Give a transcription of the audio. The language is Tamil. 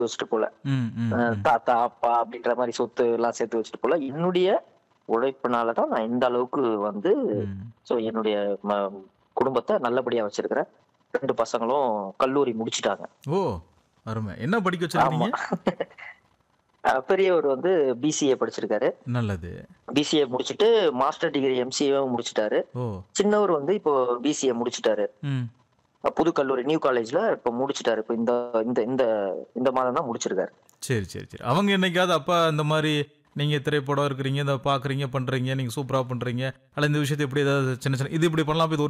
வச்சுட்டு போல ம், ம், அஹ் ம். தாத்தா அப்பா அப்படின்ற மாதிரி சொத்து எல்லாம் சேர்த்து வச்சுட்டு போல என்னுடைய உழைப்பினால தான் நான் இந்த அளவுக்கு வந்து ம். ஸோ என்னுடைய ம- குடும்பத்தை நல்லபடியா வச்சிருக்கிறேன் ரெண்டு பசங்களும் கல்லூரி முடிச்சிட்டாங்க ஓ அருமை என்ன படிக்க ஆமா வச்சிருக்கீங்க அஹ் பெரியவர் வந்து பிசிஏ படிச்சிருக்காரு நல்லது பிசிஏ முடிச்சிட்டு மாஸ்டர் டிகிரி எம்சிஏவும் முடிச்சிட்டாரு ஓ சின்னவர் வந்து இப்போ பிசிஏ முடிச்சிட்டாரு ம் அஹ் புது கல்லூரி நியூ காலேஜ்ல இப்போ முடிச்சிட்டாரு இப்போ இந்த இந்த இந்த இந்த மாதம் தான் முடிச்சிருக்காரு சரி சரி சரி அவங்க என்னைக்காவது அப்பா இந்த மாதிரி நீங்க திரைப்படம் இருக்கிறீங்க இதை பாக்குறீங்க பண்றீங்க நீங்க சூப்பரா பண்றீங்க அல்ல இந்த விஷயத்தை எப்படி ஏதாவது சின்ன சின்ன இது இப்படி பண்ணலாம் இது ஒரு